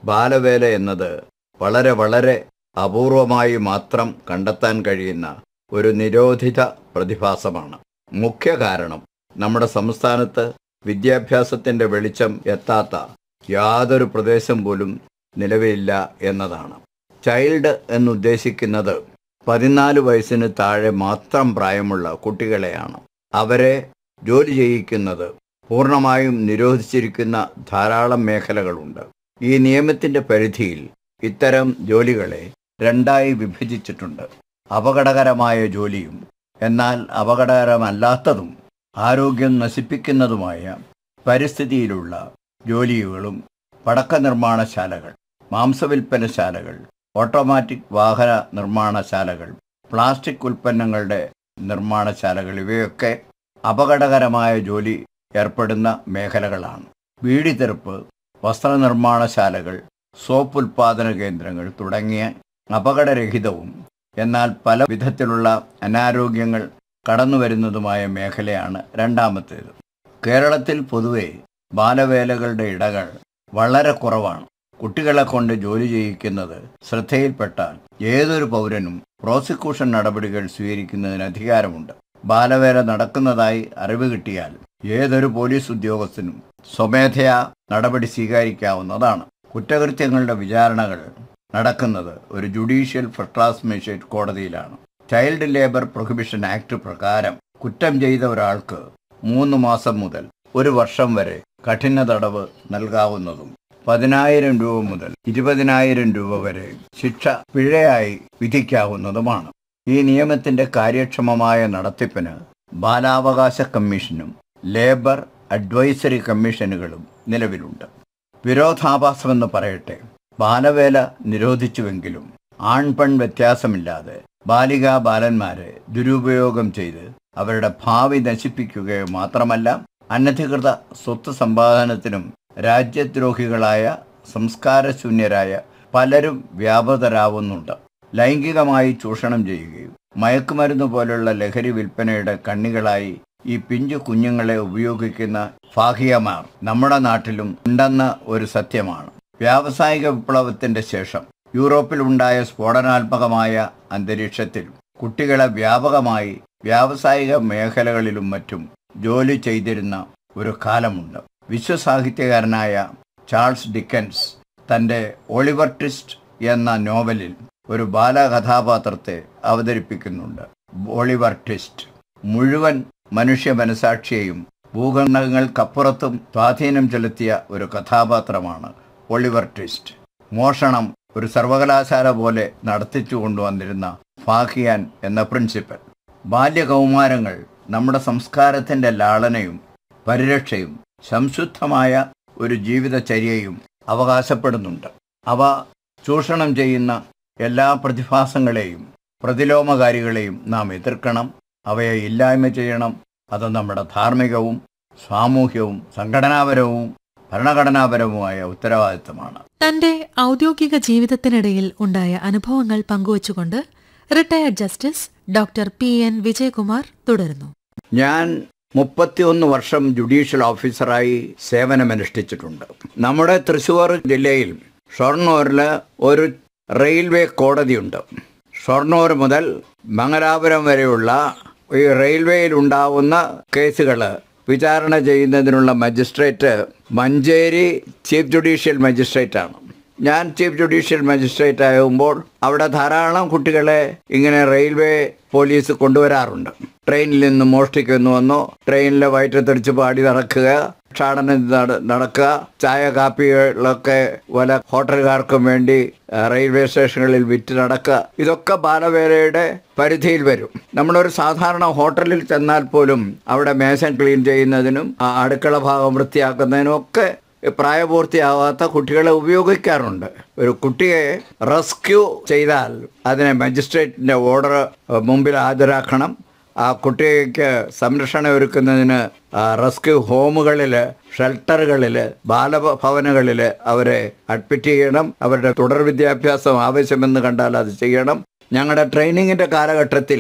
ബാലവേല എന്നത് വളരെ വളരെ അപൂർവമായി മാത്രം കണ്ടെത്താൻ കഴിയുന്ന ഒരു നിരോധിത പ്രതിഭാസമാണ് മുഖ്യ കാരണം നമ്മുടെ സംസ്ഥാനത്ത് വിദ്യാഭ്യാസത്തിന്റെ വെളിച്ചം എത്താത്ത യാതൊരു പ്രദേശം പോലും നിലവിലില്ല എന്നതാണ് ചൈൽഡ് എന്നുദ്ദേശിക്കുന്നത് പതിനാല് വയസ്സിന് താഴെ മാത്രം പ്രായമുള്ള കുട്ടികളെയാണ് അവരെ ജോലി ചെയ്യിക്കുന്നത് പൂർണ്ണമായും നിരോധിച്ചിരിക്കുന്ന ധാരാളം മേഖലകളുണ്ട് ഈ നിയമത്തിന്റെ പരിധിയിൽ ഇത്തരം ജോലികളെ രണ്ടായി വിഭജിച്ചിട്ടുണ്ട് അപകടകരമായ ജോലിയും എന്നാൽ അപകടകരമല്ലാത്തതും ആരോഗ്യം നശിപ്പിക്കുന്നതുമായ പരിസ്ഥിതിയിലുള്ള ജോലികളും പടക്ക നിർമ്മാണശാലകൾ മാംസവിൽപ്പനശാലകൾ ഓട്ടോമാറ്റിക് വാഹന നിർമ്മാണശാലകൾ പ്ലാസ്റ്റിക് ഉൽപ്പന്നങ്ങളുടെ നിർമ്മാണശാലകൾ ഇവയൊക്കെ അപകടകരമായ ജോലി ഏർപ്പെടുന്ന മേഖലകളാണ് ബീഡി തെറുപ്പ് വസ്ത്രനിർമ്മാണശാലകൾ സോപ്പ് ഉൽപാദന കേന്ദ്രങ്ങൾ തുടങ്ങിയ അപകടരഹിതവും എന്നാൽ പല വിധത്തിലുള്ള അനാരോഗ്യങ്ങൾ കടന്നുവരുന്നതുമായ മേഖലയാണ് രണ്ടാമത്തേത് കേരളത്തിൽ പൊതുവെ ബാലവേലകളുടെ ഇടകൾ വളരെ കുറവാണ് കുട്ടികളെ കൊണ്ട് ജോലി ചെയ്യിക്കുന്നത് ശ്രദ്ധയിൽപ്പെട്ടാൽ ഏതൊരു പൗരനും പ്രോസിക്യൂഷൻ നടപടികൾ സ്വീകരിക്കുന്നതിന് അധികാരമുണ്ട് ബാലവേല നടക്കുന്നതായി അറിവ് കിട്ടിയാൽ ഏതൊരു പോലീസ് ഉദ്യോഗസ്ഥനും സ്വമേധയാ നടപടി സ്വീകരിക്കാവുന്നതാണ് കുറ്റകൃത്യങ്ങളുടെ വിചാരണകൾ നടക്കുന്നത് ഒരു ജുഡീഷ്യൽ ഫസ്റ്റ് ക്ലാസ് മജിസ്ട്രേറ്റ് കോടതിയിലാണ് ചൈൽഡ് ലേബർ പ്രൊഹിബിഷൻ ആക്ട് പ്രകാരം കുറ്റം ചെയ്ത ഒരാൾക്ക് മൂന്ന് മാസം മുതൽ ഒരു വർഷം വരെ കഠിന തടവ് നൽകാവുന്നതും പതിനായിരം രൂപ മുതൽ ഇരുപതിനായിരം രൂപ വരെ ശിക്ഷ പിഴയായി വിധിക്കാവുന്നതുമാണ് ഈ നിയമത്തിന്റെ കാര്യക്ഷമമായ നടത്തിപ്പിന് ബാലാവകാശ കമ്മീഷനും ലേബർ അഡ്വൈസറി കമ്മീഷനുകളും നിലവിലുണ്ട് വിരോധാഭാസമെന്ന് പറയട്ടെ ബാലവേല നിരോധിച്ചുവെങ്കിലും ആൺപെൺ വ്യത്യാസമില്ലാതെ ബാലികാ ബാലന്മാരെ ദുരുപയോഗം ചെയ്ത് അവരുടെ ഭാവി നശിപ്പിക്കുകയോ മാത്രമല്ല അനധികൃത സ്വത്ത് സമ്പാദനത്തിനും രാജ്യദ്രോഹികളായ സംസ്കാരശൂന്യരായ പലരും വ്യാപൃതരാവുന്നുണ്ട് ലൈംഗികമായി ചൂഷണം ചെയ്യുകയും മയക്കുമരുന്ന് പോലുള്ള ലഹരി വിൽപ്പനയുടെ കണ്ണികളായി ഈ പിഞ്ചു കുഞ്ഞുങ്ങളെ ഉപയോഗിക്കുന്ന ഫാഹിയമാർ നമ്മുടെ നാട്ടിലും ഉണ്ടെന്ന ഒരു സത്യമാണ് വ്യാവസായിക വിപ്ലവത്തിന്റെ ശേഷം യൂറോപ്പിൽ ഉണ്ടായ സ്ഫോടനാത്മകമായ അന്തരീക്ഷത്തിൽ കുട്ടികളെ വ്യാപകമായി വ്യാവസായിക മേഖലകളിലും മറ്റും ജോലി ചെയ്തിരുന്ന ഒരു കാലമുണ്ട് വിശ്വസാഹിത്യകാരനായ ചാൾസ് ഡിക്കൻസ് തൻ്റെ ഒളിവർ ട്വിസ്റ്റ് എന്ന നോവലിൽ ഒരു ബാലകഥാപാത്രത്തെ അവതരിപ്പിക്കുന്നുണ്ട് ഒളിവർ ട്വിസ്റ്റ് മുഴുവൻ മനുഷ്യ മനസാക്ഷിയെയും ഭൂഖണ്ഡങ്ങൾക്കപ്പുറത്തും സ്വാധീനം ചെലുത്തിയ ഒരു കഥാപാത്രമാണ് ഒളിവർ ട്വിസ്റ്റ് മോഷണം ഒരു സർവകലാശാല പോലെ നടത്തിച്ചു കൊണ്ടുവന്നിരുന്ന ഫാഹിയാൻ എന്ന പ്രിൻസിപ്പൽ ബാല്യകൗമാരങ്ങൾ നമ്മുടെ സംസ്കാരത്തിൻ്റെ ലാളനയും പരിരക്ഷയും സംശുദ്ധമായ ഒരു ജീവിതചര്യയും അവകാശപ്പെടുന്നുണ്ട് അവ ചൂഷണം ചെയ്യുന്ന എല്ലാ പ്രതിഭാസങ്ങളെയും പ്രതിലോമകാരികളെയും നാം എതിർക്കണം അവയെ ഇല്ലായ്മ ചെയ്യണം അത് നമ്മുടെ ധാർമ്മികവും സാമൂഹ്യവും സംഘടനാപരവും ഭരണഘടനാപരവുമായ ഉത്തരവാദിത്തമാണ് തന്റെ ഔദ്യോഗിക ജീവിതത്തിനിടയിൽ ഉണ്ടായ അനുഭവങ്ങൾ പങ്കുവച്ചുകൊണ്ട് retired justice doctor P N Vijayakumar തുടരുന്നു ഞാൻ മുപ്പത്തിയൊന്ന് വർഷം ജുഡീഷ്യൽ ഓഫീസറായി സേവനമനുഷ്ഠിച്ചിട്ടുണ്ട് നമ്മുടെ തൃശ്ശൂർ ജില്ലയിൽ ഷൊർണൂരിൽ ഒരു റെയിൽവേ കോടതിയുണ്ട് ഷൊർണൂർ മുതൽ മംഗലാപുരം വരെയുള്ള ഈ റെയിൽവേയിൽ ഉണ്ടാവുന്ന കേസുകൾ വിചാരണ ചെയ്യുന്നതിനുള്ള magistrate Manjeri chief judicial magistrate ആണ് ഞാൻ ചീഫ് ജുഡീഷ്യൽ മജിസ്ട്രേറ്റ് ആകുമ്പോൾ അവിടെ ധാരാളം കുട്ടികളെ ഇങ്ങനെ റെയിൽവേ പോലീസ് കൊണ്ടുവരാറുണ്ട് ട്രെയിനിൽ നിന്ന് മോഷ്ടിക്കുന്നുവെന്നോ ട്രെയിനിലെ വയറ്റത്തടിച്ച് പാടി നടക്കുക ഭിക്ഷാടനം നട- നടക്കുക ചായ കാപ്പികളൊക്കെ പല ഹോട്ടലുകാർക്കും വേണ്ടി ആ, റെയിൽവേ സ്റ്റേഷനുകളിൽ വിറ്റ് നടക്കുക ഇതൊക്കെ ബാലവേലയുടെ പരിധിയിൽ വരും നമ്മളൊരു സാധാരണ ഹോട്ടലിൽ ചെന്നാൽ പോലും അവിടെ മേശൻ ക്ലീൻ ചെയ്യുന്നതിനും ആ അടുക്കള ഭാഗം വൃത്തിയാക്കുന്നതിനും ഒക്കെ പ്രായപൂർത്തിയാവാത്ത കുട്ടികളെ ഉപയോഗിക്കാറുണ്ട് ഒരു കുട്ടിയെ റെസ്ക്യൂ ചെയ്താൽ അതിനെ മജിസ്ട്രേറ്റിന്റെ ഓർഡർ മുമ്പിൽ ഹാജരാക്കണം ആ കുട്ടിക്ക് സംരക്ഷണം ഒരുക്കുന്നതിന് ആ, റെസ്ക്യൂ ഹോമുകളിൽ ഷെൽട്ടറുകളിൽ ബാലഭവനുകളിൽ അവരെ അഡ്മിറ്റ് ചെയ്യണം അവരുടെ തുടർ വിദ്യാഭ്യാസം ആവശ്യമെന്ന് കണ്ടാൽ അത് ചെയ്യണം ഞങ്ങളുടെ ട്രെയിനിങ്ങിന്റെ കാലഘട്ടത്തിൽ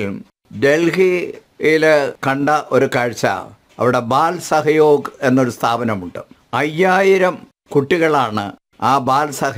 ഡൽഹിയിൽ കണ്ട ഒരു കാഴ്ച അവിടെ ബാൽ സഹയോഗ് എന്നൊരു സ്ഥാപനമുണ്ട് അയ്യായിരം കുട്ടികളാണ് ആ ബാൽ സഹ